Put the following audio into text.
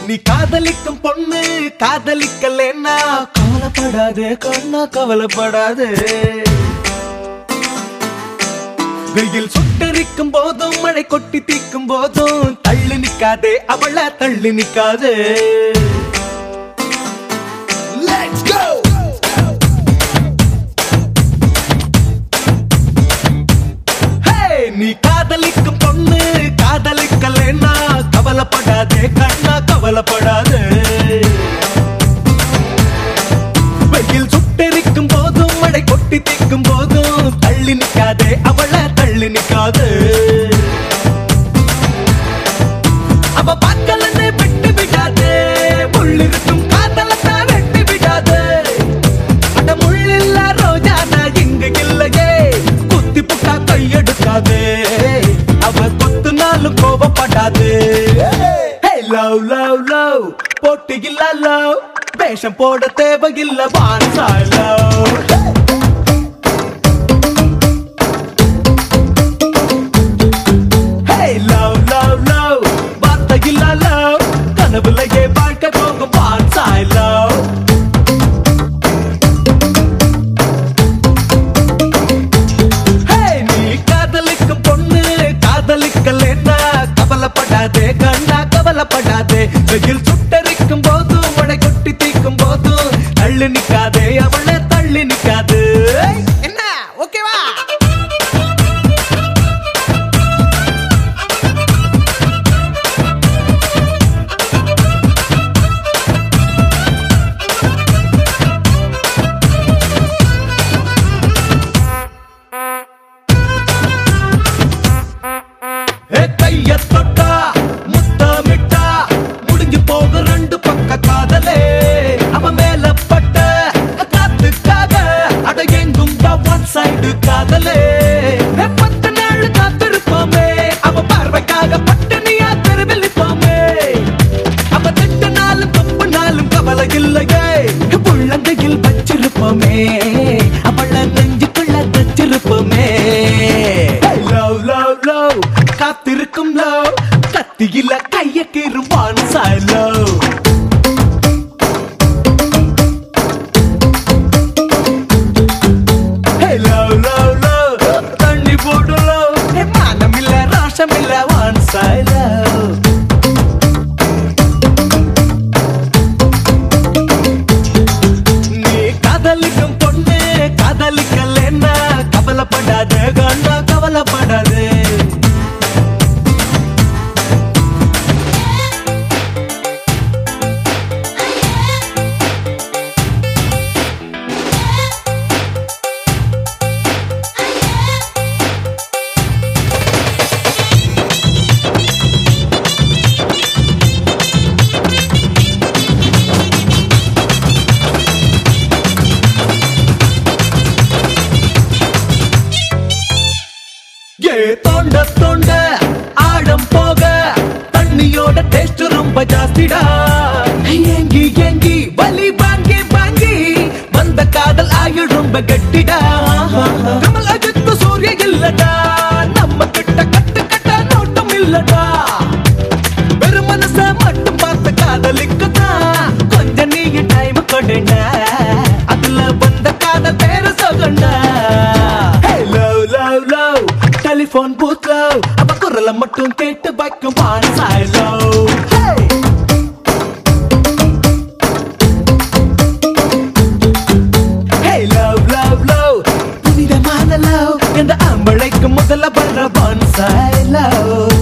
நீ காதலிக்கும் பொண்ணு காதலிக்கலன்னா கவலைப்படாதே கண்ணா கவலைப்படாதே வெயில் சுட்டரிக்கும் போதும் மழை கொட்டி தீக்கும் போதும் தள்ளி நிக்காதே அவள தள்ளி நிக்காதே Let's go! Hey! நீ காதலிக்கும் பொண்ணு காதலிக்கலன்னா கவலைப்படாதே கண்ணா கவலைப்படாதே வெயில் சுட்டெரிக்கும் போதும் மழை கொட்டி தீக்கும் போதும் தள்ளி நிக்காதே அவள தள்ளி நிக்காதே அவ பார்க்கலன்னு விட்டு விடாதே முள்ளிருக்கும் காதலத்தான் வெட்டி விடாதே அட முள்ளில்ல ரோஜா நான் இங்க இல்லையே குத்தி புட்டா கையெடுக்காதே அவ கொத்துனாலும் கோபப்படாதே லவ் லவ் லவ் போட்டு இல்ல லவ் வேஷம் போட தேவையில்ல வான்சா love Hey, love, love, love. வார்த்தையில்லா love. கனவுலயே வாழ்க்கை போகும் வான்சாய் love. Hey, நீ காதலிக்கும் பொண்ணு காதலிக்கலன்னா கவலைப்படாதே கண்ணா கவலைப்படாதே வெயில் சுட்டரிக்கும் போது மழை கொட்டி தீக்கும் போது தள்ளி நிக்காதே அவளை தள்ளி நிக்காது என்ன ஓகேவா ஏ கைய தொட்டா முத்தமிட்டா முடிஞ்சு போக ரெண்டு பக்க காதலே அவன் மேல பட்ட காத்துக்காக அட எங்கும் ஒன் சைடு காதலே ஏ, பத்து நாள் காத்திருப்போமே அவ பார்வைக்காக பட்டினியா தெருவில் நிற்போமே அவ திட்டு நாளும் தப்பு நாளும் கவலை இல்லையே உள்ளங்கையில் வச்சிருப்போமே அவள நெஞ்சுக்குள்ள தச்சிருப்போமே லவ் லவ் லவ் காத்திருக்கும் லவ் கத்தியில கைய கீறுவான் சாய் லவ் லவ் லவ் லவ் தண்ணி போடு லவ் மானம் இல்ல ராசம் இல்ல வான் சாய் லவ் நீ காதலிக்கும் பொண்ணு காதலிக்கலன்னா கவலைப்படாத கண்ணா கவலைப்படாதே ஏ தோண்ட தோண்ட ஆழம் போக தண்ணியோட டேஸ்ட் ரொம்ப ஜாஸ்திடா ஏங்கி ஏங்கி வலி வாங்கி வாங்கி வந்த காதல் ஆயுள் ரொம்ப கட்டிடா கமல் அஜித் சூரிய இல்லடா நம்ம கிட்ட கட்டு கட்ட நோட்டம் இல்லடா வெறும் மனச மட்டும் பார்த்து காதலிக்குதான் கொஞ்சம் நீ டைம் கொடுங்க அதுல வந்த காதல் பேரு சொகண்டா love love love telephone booth love அவ குரலை மட்டும் கேட்டு வைக்கும் பான்சாய் லவ் லவ் லவ் லவ் புனிதமான லவ் இந்த ஆம்பளைக்கு முதல்ல வர்ற பான்சாய் லவ்